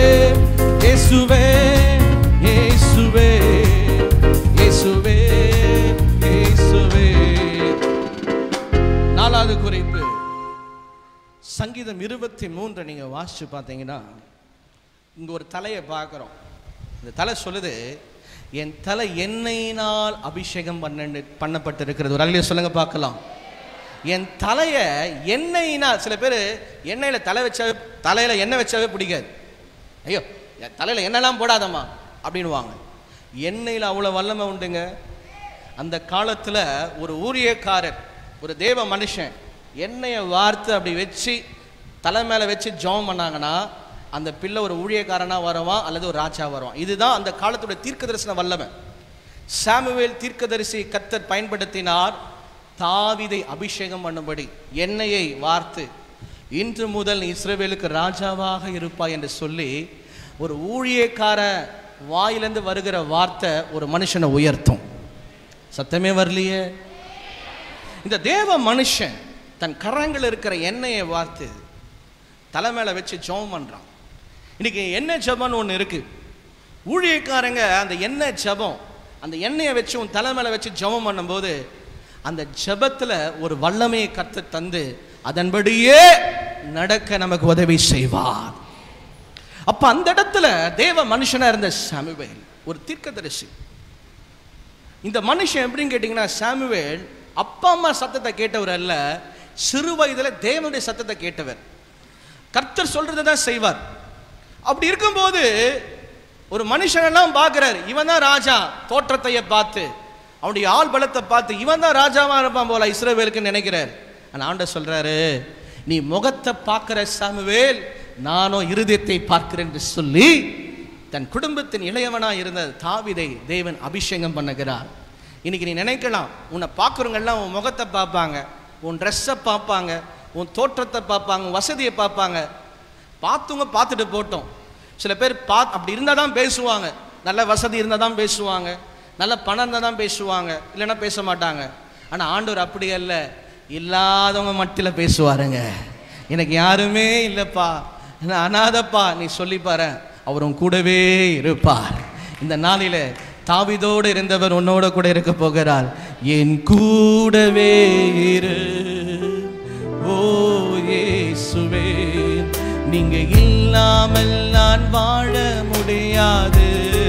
இயேசுவே இயேசுவே இயேசுவே இயேசுவே நாலாவது குறிப்பு சங்கீதம் இருபத்தி மூன்றை நீங்க வாசிச்சு பார்த்தீங்கன்னா இங்க ஒரு தலையை பார்க்குறோம் இந்த தலை சொல்லுது என் தலை எண்ணெயினால் அபிஷேகம் பண்ண பண்ணப்பட்டிருக்கிறது ஒரு அலையில சொல்லுங்க பார்க்கலாம் என் தலையை எண்ணெயினால் சில பேர் எண்ணெயில தலை வச்சாவே தலையில எண்ணெய் வச்சாவே பிடிக்காது ஐயோ என் தலையில எண்ணெய்லாம் போடாதம்மா அப்படின்வாங்க எண்ணெயில் அவ்வளோ வல்லமை உண்டுங்க அந்த காலத்தில் ஒரு ஊழியக்காரர் ஒரு தேவ மனுஷன் எண்ணெயை வார்த்து அப்படி வச்சு தலை மேலே வச்சு ஜெபம் பண்ணாங்கன்னா அந்த பிள்ளை ஒரு ஊழியக்காரனா வருவான் அல்லது ஒரு ராஜா வருவான் இதுதான் அந்த காலத்துடைய தீர்க்க தரிசன வல்லமை சாமுவேல் தீர்க்கதரிசி கத்தர் பயன்படுத்தினார் தாவிதை அபிஷேகம் பண்ணும்படி எண்ணெயை வார்த்து இன்று முதல் நீ இஸ்ரவேலுக்கு ராஜாவாக இருப்பாய் என்று சொல்லி ஒரு ஊழியக்கார வாயிலிருந்து வருகிற வார்த்தை ஒரு மனுஷனை உயர்த்தும் சத்தமே வரலையே இந்த தேவ மனுஷன் தன் கரங்கள் இருக்கிற எண்ணெயை வார்த்து தலை மேல வச்சு ஜெபம் பண்றான் இன்னைக்கு எண்ணெய் ஜெபம்னு ஒன்று இருக்கு ஊழியக்காரங்க அந்த எண்ணெய் ஜெபம் அந்த எண்ணெயை வச்சு உன் தலை மேல வச்சு ஜெபம் பண்ணும்போது அந்த ஜெபத்துல ஒரு வல்லமையை கத்து தந்து அதன்படியே நடக்க நமக்கு உதவி செய்வார் அப்ப அந்த இடத்துல தேவ மனுஷனா இருந்த சாமுவேல் ஒரு தீர்க்கதரிசி இந்த மனுஷன் எப்படின்னு கேட்டிங்கன்னா சாமுவேல் அப்பா அம்மா சத்தத்தை கேட்டவர் அல்ல சிறு வயதுல தேவனுடைய சத்தத்தை கேட்டவர் கர்த்தர் சொல்றதை தான் செய்வார் அப்படி இருக்கும்போது ஒரு மனுஷனெல்லாம் பார்க்குறாரு இவன் தான் ராஜா தோற்றத்தைய பார்த்து அவனுடைய ஆள் பலத்தை பார்த்து இவன் தான் ராஜாவா இருப்பான் போல இஸ்ரவேலுக்கு நினைக்கிறார் ஆனால் ஆண்டவர் சொல்றாரு நீ முகத்தை பார்க்கிற சாமுவேல் நானும் இருதயத்தை பார்க்கிறேன் என்று சொல்லி தன் குடும்பத்தின் இளையவனா இருந்த தாவிதை தேவன் அபிஷேகம் பண்ணுகிறார் இன்னைக்கு நீ நினைக்கலாம் உன்னை பார்க்குறவங்கெல்லாம் உன் முகத்தை பார்ப்பாங்க உன் ட்ரெஸ்ஸை பார்ப்பாங்க உன் தோற்றத்தை பார்ப்பாங்க உன் வசதியை பார்ப்பாங்க பார்த்தவங்க பார்த்துட்டு போட்டோம் சில பேர் பா அப்படி இருந்தால் தான் பேசுவாங்க நல்ல வசதி இருந்தால் தான் பேசுவாங்க நல்ல பணம் இருந்தால் தான் பேசுவாங்க இல்லைன்னா பேச மாட்டாங்க ஆனால் ஆண்டவர் அப்படி அல்ல இல்லாதவங்க மட்டில் பேசுவாருங்க எனக்கு யாருமே இல்லைப்பா நான் அனாதப்பா நீ சொல்லி பாரு அவர் உன் கூடவே இருப்பார் இந்த நாளில தாவிதோடு இருந்தவர் உன்னோட கூட இருக்க போகிறார் என் கூடவே இரு ஓ இயேசுவே நீங்க இல்லாமல் நான் வாழ முடியாது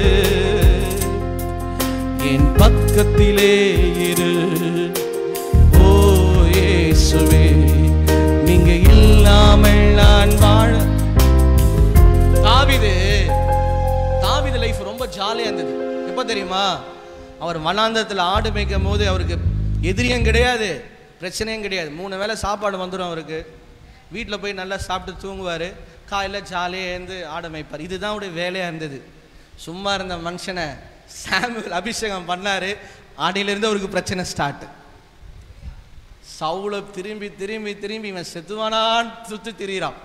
என் பக்கத்திலே இரு ஓ இயேசுவே நீங்க இல்லாமல் நான் வாழ தாவிது தாவிது லைஃப் ரொம்ப ஜாலியாக இருந்தது எப்போ தெரியுமா அவர் வனாந்தரத்தில் ஆடு மேய்க்கும் போது அவருக்கு எதிரியும் கிடையாது பிரச்சனையும் கிடையாது மூணு வேளை சாப்பாடு வந்துடும் அவருக்கு வீட்டில் போய் நல்லா சாப்பிட்டு தூங்குவார் காலையில் ஜாலியாக எழுந்து ஆடு மேய்ப்பார் இதுதான் அவருடைய வேலையாக இருந்தது சும்மா இருந்த மனுஷனை சாமுவேல் அபிஷேகம் பண்ணார் ஆடியிலேருந்து அவருக்கு பிரச்சனை ஸ்டார்ட் சவுளை திரும்பி திரும்பி திரும்பி இவன் செத்துவானான்னு சுற்றி திரியிறான்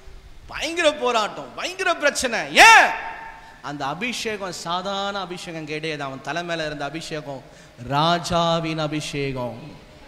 பயங்கர போராட்டம் பயங்கர பிரச்சனை ஏன் அந்த அபிஷேகம் சாதாரண அபிஷேகம் கிடையாது அவன் தலை மேல இருந்த அபிஷேகம் ராஜாவின் அபிஷேகம்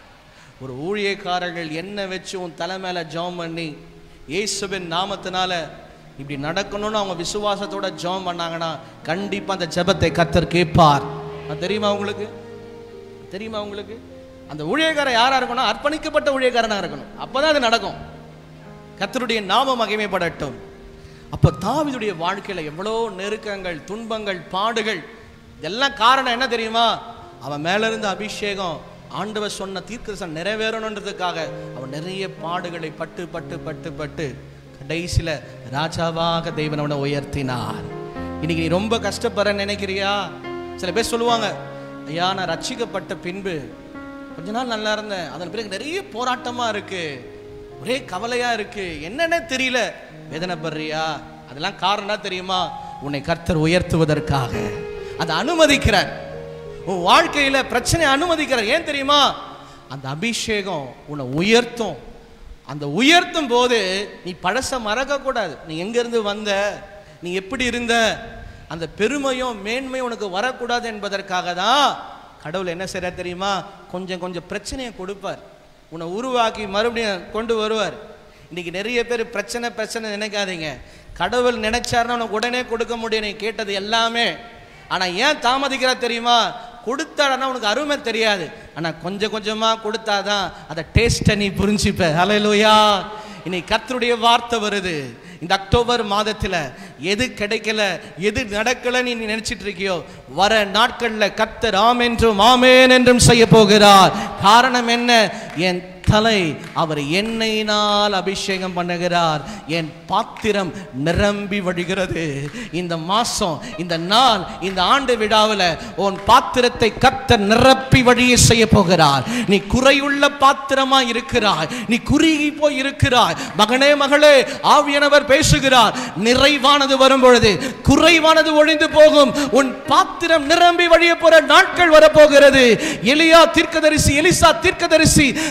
ஒரு ஊழியக்காரர்கள் என்ன வச்சு உன் தலை மேல ஜெபம் பண்ணி இயேசுவின் நாமத்தினால இப்படி நடக்கணும்னு அவங்க விசுவாசத்தோட ஜெபம் பண்ணாங்கன்னா கண்டிப்பா அந்த ஜெபத்தை கத்தர் கேட்பார் அது தெரியுமா உங்களுக்கு தெரியுமா உங்களுக்கு அந்த ஊழியக்காரன் யாரா இருக்கணும் அர்ப்பணிக்கப்பட்ட ஊழியக்காரனா இருக்கணும் அப்பதான் அது நடக்கும் கர்த்தருடைய நாம மகிமைப்படட்டும் அப்ப தாவீதுடைய வாழ்க்கையில எவ்வளோ நெருக்கங்கள் துன்பங்கள் பாடுகள் இதெல்லாம் காரணம் என்ன தெரியுமா அவன் மேல இருந்த அபிஷேகம் ஆண்டவர் சொன்ன தீர்க்கதரிசனம் நிறைவேறணுன்றதுக்காக அவன் நிறைய பாடுகளை பட்டு பட்டு பட்டு பட்டு கடைசியில ராஜாவாக தேவன் அவனை உயர்த்தினார் இன்னைக்கு நீ ரொம்ப கஷ்டப்படுற நினைக்கிறியா சில பேர் சொல்லுவாங்க ஐயா நான் ரட்சிக்கப்பட்ட பின்பு கொஞ்ச நாள் நல்லா இருந்தேன் அதன் பிறகு நிறைய போராட்டமா இருக்கு ஒரே கவலையா இருக்கு என்னன்னே தெரியல வேதனைப்படுறியா அதெல்லாம் காரணம் என்ன தெரியுமா உன்னை கர்த்தர் உயர்த்துவதற்காக அதை அனுமதிக்கிறார் உன் வாழ்க்கையில பிரச்சனை அனுமதிக்கிறார் ஏன் தெரியுமா அந்த அபிஷேகம் உன்னை உயர்த்தும் அந்த உயர்த்தும் போது நீ பழச மறக்க கூடாது நீ எங்க இருந்து வந்த நீ எப்படி இருந்த அந்த பெருமையும் மேன்மையும் உனக்கு வரக்கூடாது என்பதற்காக தான் கடவுள் என்ன செய்யறார் தெரியுமா கொஞ்சம் கொஞ்சம் பிரச்சனையை கொடுப்பார் உன்னை உருவாக்கி மறுபடியும் கொண்டு வருவார் இன்னைக்கு நிறைய பேர் பிரச்சனை பிரச்சனை நினைக்காதீங்க கடவுள் நினைச்சாருன்னா உனக்கு உடனே கொடுக்க முடியும் நீ கேட்டது எல்லாமே ஆனா ஏன் தாமதிக்கிறா தெரியுமா கொடுத்தாடனா உனக்கு அருமை தெரியாது ஆனா கொஞ்சம் கொஞ்சமா கொடுத்தாதான் அதை டேஸ்ட்டை நீ புரிஞ்சுப்ப ஹalleluya இன்னைக்கு கர்த்தருடைய வார்த்தை வருது இந்த அக்டோபர் மாதத்துல எது கிடைக்கல எது நடக்கல நீ நினைச்சிட்டு இருக்கியோ வர நாட்கள்ல கர்த்தர் ஆம் என்றும் ஆமேன் என்றும் செய்ய போகிறார் காரணம் என்ன என் தலை அவர் எண்ணெயினால் அபிஷேகம் பண்ணுகிறார் என் பாத்திரம் நிரம்பி வழிகிறது இந்த மாசம் இந்த நாள் இந்த ஆண்டு விழாவில் உன் பாத்திரத்தை கர்த்தர் நிரப்பி வழியை செய்ய போகிறார் நீ குறையுள்ள பாத்திரமா இருக்கிறாய் நீ குறுகி போய் இருக்கிறாய் மகனே மகளே ஆவியானவர் பேசுகிறார் நிறைவானது வரும் பொழுது குறைவானது ஒழிந்து போகும் உன் பாத்திரம் நிரம்பி வழிய போற நாட்கள் வரப்போகிறது எலியா தீர்க்கதரிசி எலிசா தீர்க்கதரிசி தீர்க்கதரிசி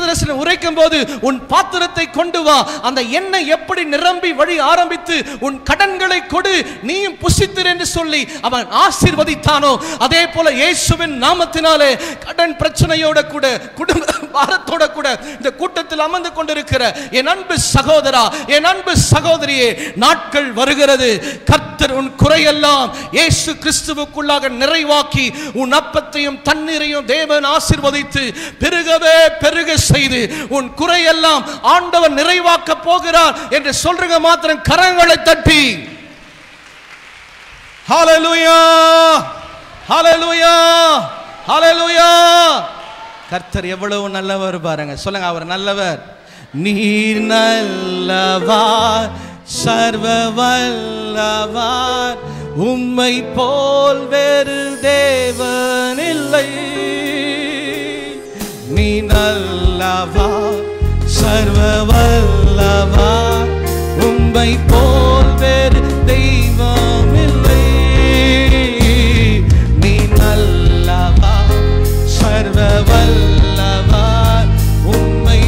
தீர்க்கதரிசனம் உரைக்கும் போது உன் பாத்திரத்தை கொண்டு வா அந்த எண்ணெய் எப்படி நிரம்பி வழி ஆரம்பித்து உன் கடன்களை கொடு நீயும் புசித்திரு என்று சொல்லி அவன் ஆசீர்வதித்தானோ அதே போல இயேசுவின் நாமத்தினாலே கடன் பிரச்சனையோட கூட குடும்ப பாரத்தோட கூட இந்த கூட்டத்தில் அமர்ந்து கொண்டிருக்கிற என் அன்பு சகோதரா என் அன்பு சகோதரியே நாட்கள் வருகிறது கர்த்தர் உன் குறையெல்லாம் இயேசு கிறிஸ்துவுக்குள்ளாக நிறைவாக்கி உன் அப்பத்தையும் தண்ணீரையும் தேவன் ஆசீர்வதித்து பெருகவே பெருக செய்து உன் குறையெல்லாம் ஆண்டவர் நிறைவாக்க போகிறார் என்று சொல்றங்க மாத்திரம் கரங்களை தட்டி ஹalleluya ஹalleluya ஹalleluya கர்த்தர் எவ்வளவு நல்லவர் பாருங்க சொல்லுங்க அவர் நல்லவர் நீர் நல்லவர் சர்வ வல்லவர் உம்மை போல் வேறு தேவன் இல்லை நீ நல்லவர் சர்வ வல்லவர் உம்மை போல் வேறு தெய்வம் இல்லை நீ நல்லவர் சர்வ வல்லவர் உம்மை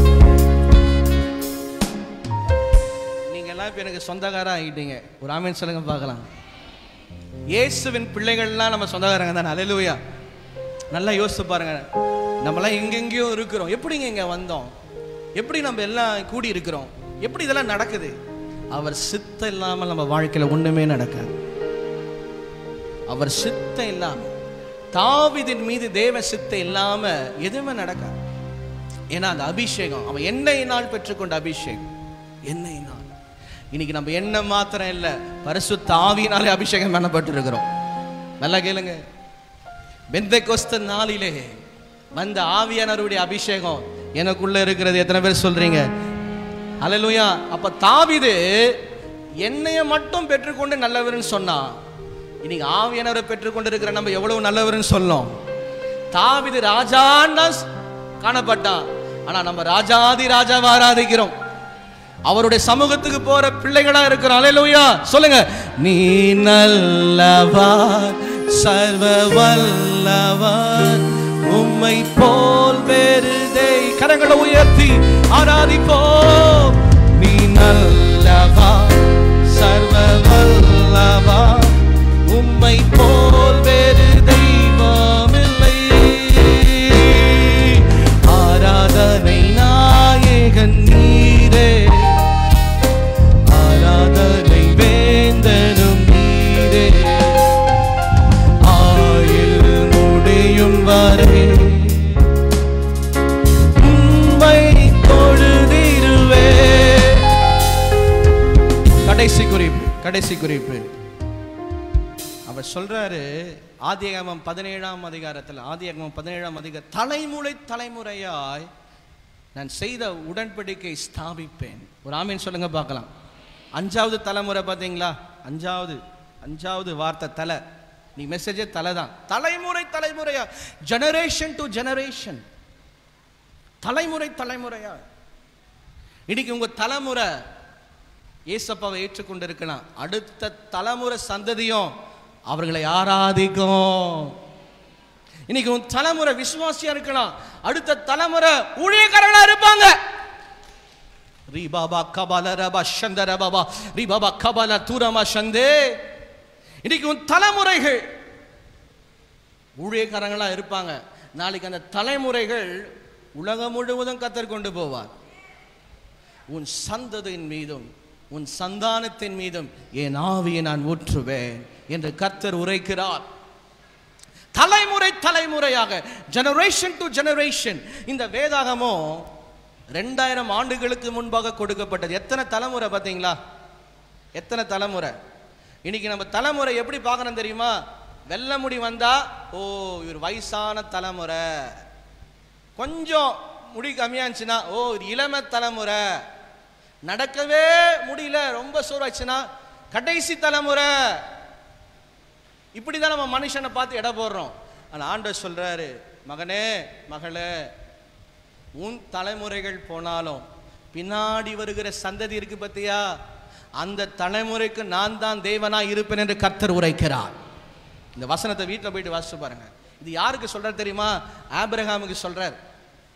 நீங்க எல்லாம் இப்ப எனக்கு சொந்தக்காரா ஆகிட்டீங்க ஒரு ஆமீன் சொல்லுங்க பார்க்கலாம் இயேசுவின் பிள்ளைகள்லாம் நம்ம சொந்தக்காரங்க தான் அலையிலுயா நல்லா யோசிச்சு பாருங்க நம்மலாம் எங்கெங்கேயோ இருக்கிறோம் எப்படிங்க இங்க வந்தோம் எப்படி நம்ம எல்லாம் கூடி இருக்கிறோம் எப்படி இதெல்லாம் நடக்குது அவர் சித்தம் இல்லாமல் நம்ம வாழ்க்கையில ஒண்ணுமே நடக்காது அவர் சித்தம் இல்லாம தாவிதின் மீது தேவ சித்தம் இல்லாம எதுவுமே நடக்காது ஏன்னா அந்த அபிஷேகம் அவன் எண்ணெயினால் பெற்றுக்கொண்ட அபிஷேகம் எண்ணெயினால் இன்னைக்கு நம்ம எண்ணெய் மாத்திரம் இல்ல பரிசுத்த ஆவியினாலே அபிஷேகம் பண்ணப்பட்டு இருக்கிறோம் நல்லா கேளுங்க பெந்தைக்கோஸ்த நாளிலே வந்த ஆவியானவருடைய அபிஷேகம் எனக்குள்ள இருக்கிறது எத்தனை பேர் சொல்றீங்க அல்லேலூயா அப்ப தாவிது என்னைய மட்டும் பெற்றுக்கொண்டு நல்லவர்னு சொன்னா இன்னைக்கு ஆவியானவரை பெற்றுக்கொண்டு இருக்கிற நம்ம எவ்வளவு நல்லவர்னு சொல்லணும் தாவிது ராஜான்னா காணப்பட்டான் ஆனா நம்ம ராஜாதி ராஜாவை ஆராதிக்கிறோம் அவருடைய சமூகத்துக்கு போற பிள்ளைகளா இருக்கிறோம் அல்லேலூயா சொல்லுங்க நீ நல்லவர் சர்வ வல்லவர் உம்மை போல் வேறு தெய் கரங்களை உயர்த்தி ஆராதிப்போம் நீ நல்லவர் சர்வ வல்லவர் உம்மை போல் வேறு தெய்வமில்லை ஆராதனை நாயகன் நீரே ஆராதனை வேந்தனும் நீரே ஆயுள் முடியும் வரை உம்மை தொழுதிருவே கடைசி குறிப்பு கடைசி குறிப்பு அவர் சொல்றாரு ஆதியாகமம் பதினேழாம் அதிகாரத்தில் ஆதியாகமம் பதினேழாம் அதிகார தலைமுறை தலைமுறையாய் நான் செய்த உடன்படிக்கை ஸ்தாபிப்பேன் ஒரு ஆமீன் சொல்லுங்க பார்க்கலாம் அஞ்சாவது தலைமுறை பார்த்தீங்களா அஞ்சாவது அஞ்சாவது வார்த்தை தலை நீ மெசேஜே தலை தான் தலைமுறை தலைமுறையா ஜெனரேஷன் டு ஜெனரேஷன் தலைமுறை தலைமுறையா இன்னைக்கு உங்க தலைமுறை ஏசப்பாவை ஏற்றுக்கொண்டு இருக்கலாம் அடுத்த தலைமுறை சந்ததியும் அவர்களை ஆராதிக்கும் இன்னைக்கு உன் தலைமுறை விசுவாசியா இருக்கலாம் அடுத்த தலைமுறை ஊழியக்காரர்களா இருப்பாங்க ரீ பாபா கபால ரபா சந்தர பாபா ரீ பாபா கபால தூரமா சந்தே இன்னைக்கு உன் தலைமுறைகள் ஊழியக்காரங்களா இருப்பாங்க நாளைக்கு அந்த தலைமுறைகள் உலகம் முழுவதும் கத்தர் கொண்டு போவார் உன் சந்ததியின் மீதும் உன் சந்தானத்தின் மீதும் என் ஆவியை நான் ஊற்றுவேன் என்று கர்த்தர் உரைக்கிறார் தலைமுறை தலைமுறையாக ஜெனரேஷன் டு ஜெனரேஷன் இந்த வேதாகமோ ரெண்டாயிரம் ஆண்டுகளுக்கு முன்பாக கொடுக்கப்பட்டது எத்தனை தலைமுறை பார்த்தீங்களா எத்தனை தலைமுறை இன்னைக்கு நம்ம தலைமுறை எப்படி பார்க்கணும் தெரியுமா வெள்ளை முடி வந்தா ஓ இவர் வயசான தலைமுறை கொஞ்சம் முடி கம்மியாச்சுன்னா ஓ இது இளம தலைமுறை நடக்கவே முடியல ரொம்ப சோறாச்சுன்னா கடைசி தலைமுறை இப்படிதான் நம்ம மனுஷனை பார்த்து எடை போடுறோம் ஆனா ஆண்டவர் சொல்றாரு மகனே மகளே உன் தலைமுறைகள் போனாலும் பின்னாடி வருகிற சந்ததி இருக்கு பத்தியா அந்த தலைமுறைக்கு நான் தான் தேவனா இருப்பேன் என்று கர்த்தர் உரைக்கிறார் இந்த வசனத்தை வீட்டில் போயிட்டு வாசிச்சு பாருங்க இது யாருக்கு சொல்றார் தெரியுமா ஆபிரகாமுக்கு சொல்றார்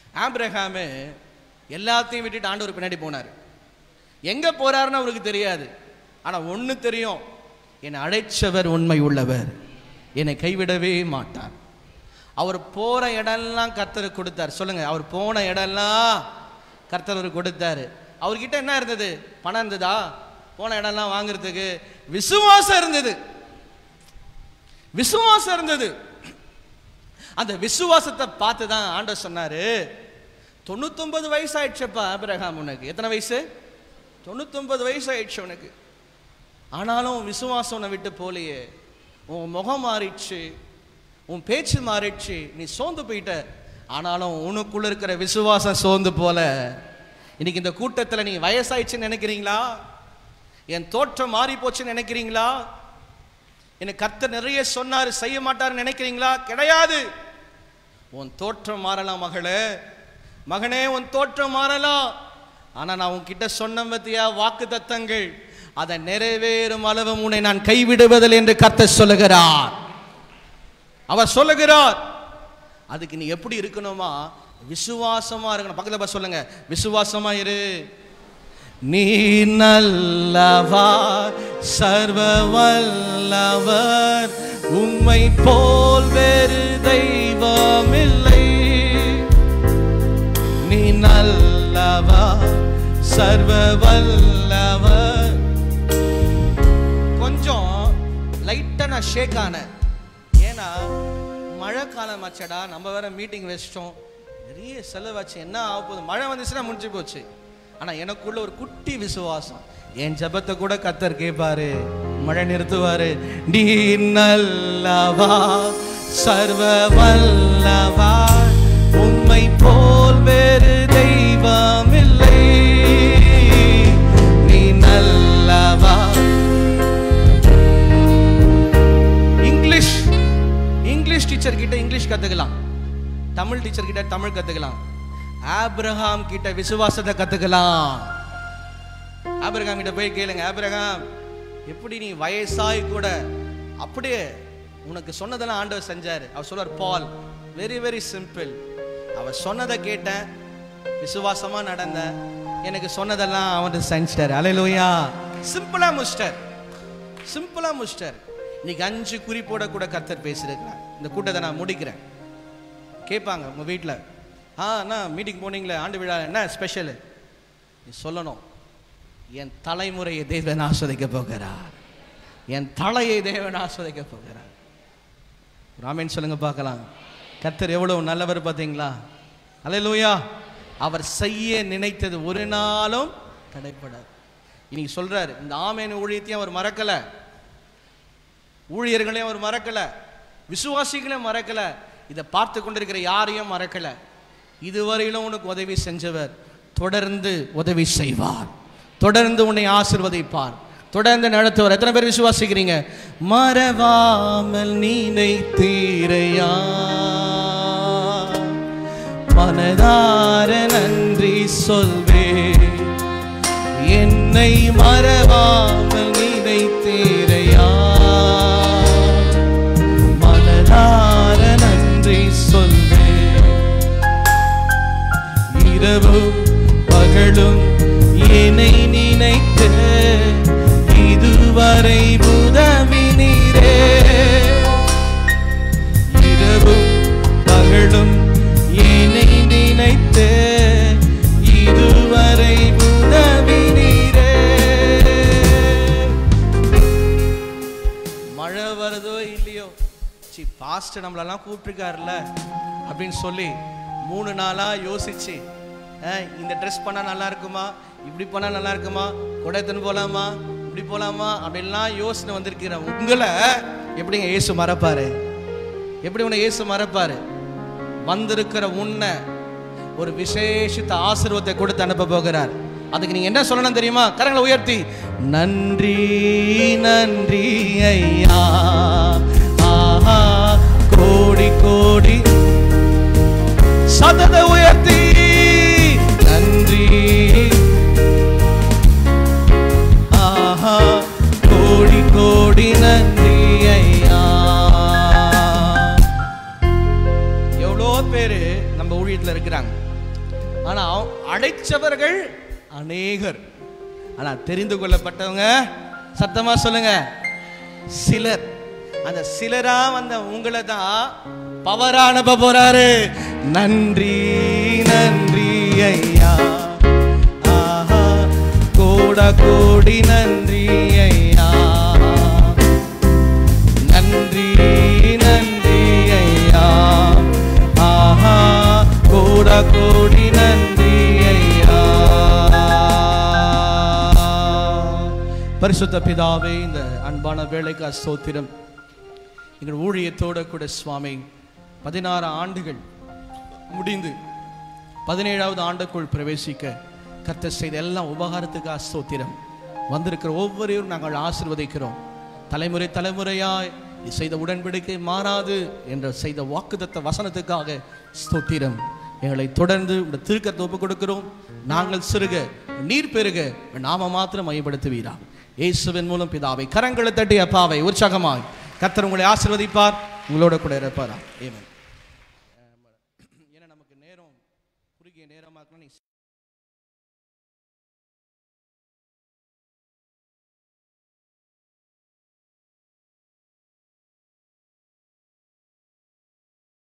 ஆபிரகாமு எல்லாத்தையும் விட்டுட்டு ஆண்டவர் பின்னாடி போனார் எங்க போறாருன்னு அவருக்கு தெரியாது ஆனா ஒண்ணு தெரியும் என்னை அழைச்சவர் உண்மை உள்ளவர் என்னை கைவிடவே மாட்டார் அவர் போற இடம்லாம் கர்த்தர் கொடுத்தார் சொல்லுங்க அவர் போன இடம்லாம் கர்த்தர் அவருக்கு கொடுத்தாரு அவர்கிட்ட என்ன இருந்தது பணம் இருந்ததா போன இடம்லாம் வாங்குறதுக்கு விசுவாசம் இருந்தது விசுவாசம் இருந்தது அந்த விசுவாசத்தை பார்த்து தான் ஆண்டவர் சொன்னாரு தொண்ணூத்தொன்பது வயசு ஆயிடுச்சப்பா ஆபிரகாம் உனக்கு எத்தனை வயசு தொண்ணூத்தொன்பது வயசு ஆயிடுச்சு உனக்கு ஆனாலும் உன் விசுவாசம் உன்னை விட்டு போலையே உன் முகம் மாறிடுச்சு உன் பேச்சு மாறிடுச்சு நீ சோர்ந்து போயிட்ட ஆனாலும் உனக்குள்ள இருக்கிற விசுவாசம் சோர்ந்து போல இன்னைக்கு இந்த கூட்டத்தில் நீ வயசாயிடுச்சுன்னு நினைக்கிறீங்களா என் தோற்றம் மாறி போச்சுன்னு நினைக்கிறீங்களா எனக்கு கர்த்தர் நிறைய சொன்னார் செய்ய மாட்டாருன்னு நினைக்கிறீங்களா கிடையாது உன் தோற்றம் மாறலாம் மகளே மகனே உன் தோற்றம் மாறலாம் ஆனா நான் உன்கிட்ட சொன்ன பத்தியா வாக்கு தத்தங்கள் அதை நிறைவேறும் அளவு உன்னை நான் கைவிடுவதில் என்று கர்த்தர் சொல்லுகிறார் அவர் சொல்லுகிறார் அதுக்கு நீ எப்படி இருக்கணுமா விசுவாசமா இருக்கணும் பக்கத்துல பார்த்து சொல்லுங்க விசுவாசமா இரு நீ நல்லவா சர்வ வல்லவர் உம்மை போல் வேறு தெய்வமில்லை நீ நல்லவா சர்வ வல்லவர் கொஞ்சம் லைட்டா நான் ஷேக் ஆனேன் ஏன்னா மழை காலம் ஆச்சடா நம்ம வேற மீட்டிங் வச்சிட்டோம் நிறைய செலவாச்சு என்ன ஆக போகுது மழை வந்துச்சுன்னா முடிஞ்சு போச்சு ஆனா எனக்குள்ள ஒரு குட்டி விசுவாசம் என் ஜெபத்தை கூட கத்தர் கேட்பாரு மழை நிறுத்துவாரு நீ நல்லவா சர்வ வல்லவா உம்மை போல் வேறு தெய்வமில்லை நீ நல்லவா இங்கிலீஷ் இங்கிலீஷ் டீச்சர் கிட்ட இங்கிலீஷ் கத்துக்கலாம் தமிழ் டீச்சர் கிட்ட தமிழ் கத்துக்கலாம் ஆபிரகாம் கிட்ட விசுவாசத்தை கத்துக்கலாம் ஆபிரகாம் கிட்ட போய் கேளுங்க ஆபிரகாம் எப்படி நீ வயசாய் கூட அப்படியே உனக்கு சொன்னதெல்லாம் ஆண்டவர் செஞ்சாரு அவர் சொல்றார் பால் வெரி வெரி சிம்பிள் அவர் சொன்னதை கேட்டேன் விசுவாசமா நடந்தேன் எனக்கு சொன்னதெல்லாம் அவன் செஞ்சிட்டாரு அலையிலோயா சிம்பிளா முடிச்சிட்டார் சிம்பிளா முடிச்சிட்டார் இன்னைக்கு அஞ்சு குறிப்போட கூட கர்த்தர் பேசியிருக்கிறார் இந்த கூட்டத்தை நான் முடிக்கிறேன் கேட்பாங்க உங்க வீட்டில் ஆ அண்ணா மீட்டிங் போனீங்களே ஆண்டு விழா என்ன ஸ்பெஷல் நீ சொல்லணும் என் தலைமுறையை தேவன் ஆஸ்வதிக்க போகிறார் என் தலையை தேவன் ஆஸ்வதிக்க போகிறார் ராமேன் சொல்லுங்க பார்க்கலாம் கர்த்தர் எவ்வளவு நல்லவர் பார்த்தீங்களா அல்லேலூயா அவர் செய்ய நினைத்தது ஒரு நாளும் தடைப்படாது இன்னைக்கு சொல்றாரு இந்த ஆமேன் ஊழியத்தையும் அவர் மறக்கல ஊழியர்களையும் அவர் மறக்கல விசுவாசிகளையும் மறக்கல இதை பார்த்து கொண்டிருக்கிற யாரையும் மறக்கல இதுவரையிலும் உனக்கு உதவி செஞ்சவர் தொடர்ந்து உதவி செய்வார் தொடர்ந்து உன்னை ஆசிர்வதிப்பார் தொடர்ந்து நடத்துவார் எத்தனை பேர் விசுவாசிக்கிறீங்க மறவாமல் நீனை தீரையா மனதார நன்றி சொல்வே என்னை மறவாமல் நீனை தீரையா மனதார நன்றி சொல்வே இரவும் பகலும் என்னை நினைத்து இதுவரை உதவினீரே இரவும் பகலும் என்னை நினைத்து இதுவரை உதவினீரே மழை வருதோ இல்லையோ சி பாஸ்ட் நம்மளெல்லாம் கூப்பிட்டுருக்காருல்ல அப்படின்னு சொல்லி மூணு நாளாக யோசிச்சு அஹ், இந்த ட்ரெஸ் பண்ணால் நல்லா இருக்குமா இப்படி பண்ணால் நல்லா இருக்குமா கொடைத்தன் போகலாமா இப்படி போகலாமா அப்படின்லாம் யோசனை வந்திருக்கிற உங்களை எப்படிங்க இயேசு மறப்பாரு எப்படி உன்னை இயேசு மறப்பாரு வந்திருக்கிற உன்னை ஒரு விசேஷித்த ஆசீர்வாதத்தை கொடுத்து அனுப்ப போகிறார் அதுக்கு நீங்க என்ன சொல்லணும் தெரியுமா கரங்களை உயர்த்தி நன்றி நன்றி ஐயா ஆஹா கோடி கோடி சதத உயர்த்தி நன்றி ஆஹா கோடி கோடி நன்றி ஐயா எவ்வளோ பேர் நம்ம ஊழியத்தில் இருக்கிறாங்க ஆனா அவ- அழைச்சவர்கள் அநேகர் ஆனா தெரிந்து கொள்ளப்பட்டவங்க சத்தமா சொல்லுங்க சிலர் அந்த சிலரா வந்த உங்களை தான் பவரா அனுப்ப போறாரு நன்றி நன்றி ஐயா ஆஹா கோட கோடி நன்றி ஐயா நன்றி நன்றி ஐயா ஆஹா கோட கோடி நன்றி ஐயா பரிசுத்த பிதாவே இந்த அன்பான வேலைக்கா ஸ்தோத்திரம் எங்கள் ஊழியத்தோட கூட சுவாமி பதினாறு ஆண்டுகள் முடிந்து பதினேழாவது ஆண்டுக்குள் பிரவேசிக்க கர்த்தர் செய்த எல்லாம் உபகாரத்துக்கு ஸ்தோத்திரம் வந்திருக்கிற ஒவ்வொருவரும் நாங்கள் ஆசிர்வதிக்கிறோம் தலைமுறை தலைமுறையாய் நீ செய்த உடன்படிக்கை மாறாது என்ற செய்த வாக்குதத்த வசனத்துக்காக ஸ்தோத்திரம் எங்களை தொடர்ந்து உடைய திருக்கத்தை ஒப்புக் கொடுக்கிறோம் நாங்கள் சிறுக நீர் பெருக நாம மாத்திரம் மையப்படுத்துவீரா இயேசுவின் மூலம் பிதாவை கரங்களை தட்டி அப்பாவை உற்சாகமாய் கர்த்தர் உங்களை ஆசிர்வதிப்பார் உங்களோட கூட இருப்பாரா ஏமன்